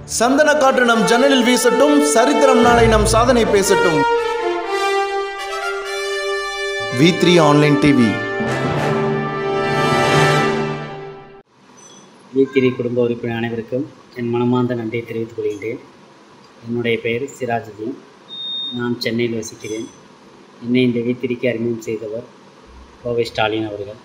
சந்தன காற்று நம் ஜன்னலில் வீசட்டும் சரித்திரம் நாளை நம் சாதனை பேசட்டும் V three online TV V three குடும்ப உறுப்பினர் அனைவருக்கும் என் மனமார்ந்த நன்றியை தெரிவித்துக் கொள்கின்றேன் என்னுடைய பெயர் சிராஜுதீன் நான் சென்னையில் வசிக்கிறேன் என்னை இந்த வீத்திரிக்கு அறிமுகம் செய்தவர் கோவை ஸ்டாலின் அவர்கள்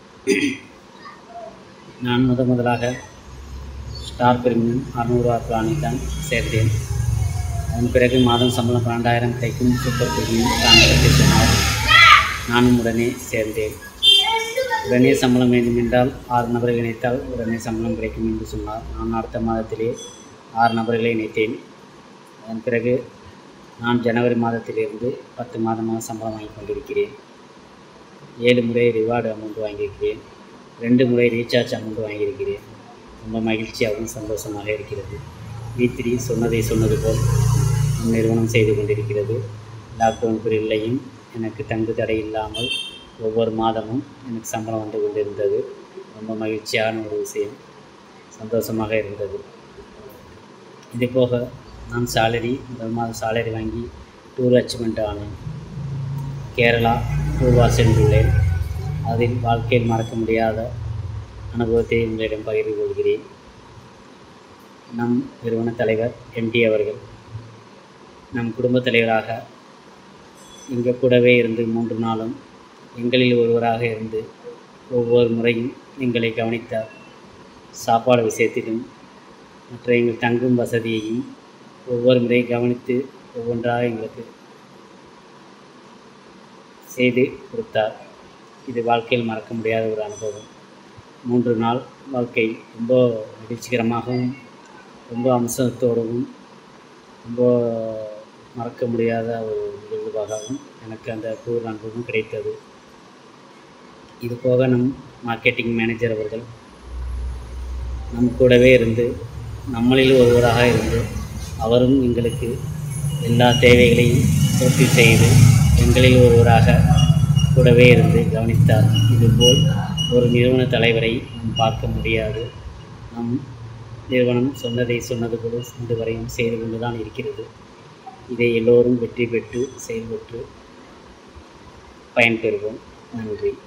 நான் முத முதலாக ஸ்டார் பிரிமியம் அறுநூறுவா பிளானில் தான் சேர்ந்தேன் அதன் பிறகு மாதம் சம்பளம் பன்னெண்டாயிரம் கிடைக்கும் சூப்பர் பிரிமியம் பிளான் பற்றி சொன்னார் நானும் உடனே சேர்ந்தேன் உடனே சம்பளம் வேண்டும் என்றால் ஆறு நபர்கள் இணைத்தால் உடனே சம்பளம் கிடைக்கும் என்று சொன்னார் நான் அடுத்த மாதத்திலே ஆறு நபர்களை இணைத்தேன் அதன் பிறகு நான் ஜனவரி மாதத்திலிருந்து பத்து மாதமாக சம்பளம் வாங்கி கொண்டிருக்கிறேன் ஏழு முறை ரிவார்டு அமௌண்ட் வாங்கியிருக்கிறேன் ரெண்டு முறை ரீசார்ஜ் அமௌண்ட் வாங்கியிருக்கிறேன் ரொம்ப மகிழ்ச்சியாகவும் சந்தோஷமாக இருக்கிறது வீத்திரி சொன்னதை சொன்னது போல் நம் நிறுவனம் செய்து கொண்டிருக்கிறது லாக்டவுன் பீரியட்லையும் எனக்கு தங்கு தடை இல்லாமல் ஒவ்வொரு மாதமும் எனக்கு சம்பளம் வந்து கொண்டிருந்தது ரொம்ப மகிழ்ச்சியான ஒரு விஷயம் சந்தோஷமாக இருந்தது இது போக நான் சாலரி முதல் மாதம் சாலரி வாங்கி டூர் அச்சீவ்மெண்ட் ஆனேன் கேரளா டூர்வா சென்றுள்ளேன் அதில் வாழ்க்கையில் மறக்க முடியாத அனுபவத்தை உங்களிடம் பகிர்ந்து கொள்கிறேன் நம் நிறுவன தலைவர் எம்டி அவர்கள் நம் குடும்பத் தலைவராக எங்கள் கூடவே இருந்து மூன்று நாளும் எங்களில் ஒருவராக இருந்து ஒவ்வொரு முறையும் எங்களை கவனித்தார் சாப்பாடு விஷயத்திலும் மற்ற எங்கள் தங்கும் வசதியையும் ஒவ்வொரு முறையும் கவனித்து ஒவ்வொன்றாக எங்களுக்கு செய்து கொடுத்தார் இது வாழ்க்கையில் மறக்க முடியாத ஒரு அனுபவம் மூன்று நாள் வாழ்க்கை ரொம்ப மகிழ்ச்சிகரமாகவும் ரொம்ப அம்சத்தோடவும் ரொம்ப மறக்க முடியாத ஒரு நிகழ்வாகவும் எனக்கு அந்த டூர் அனுபவம் கிடைத்தது இது போக நம் மார்க்கெட்டிங் மேனேஜர் அவர்கள் நம் கூடவே இருந்து நம்மளில் ஒருவராக இருந்து அவரும் எங்களுக்கு எல்லா தேவைகளையும் பூர்த்தி செய்து எங்களில் ஒருவராக கூடவே இருந்து கவனித்தார் இதுபோல் ஒரு நிறுவன தலைவரை நாம் பார்க்க முடியாது நம் நிறுவனம் சொன்னதை சொன்னது போல இன்று வரையும் செய்து கொண்டு தான் இருக்கிறது இதை எல்லோரும் வெற்றி பெற்று செயல்பட்டு பயன்பெறுவோம் நன்றி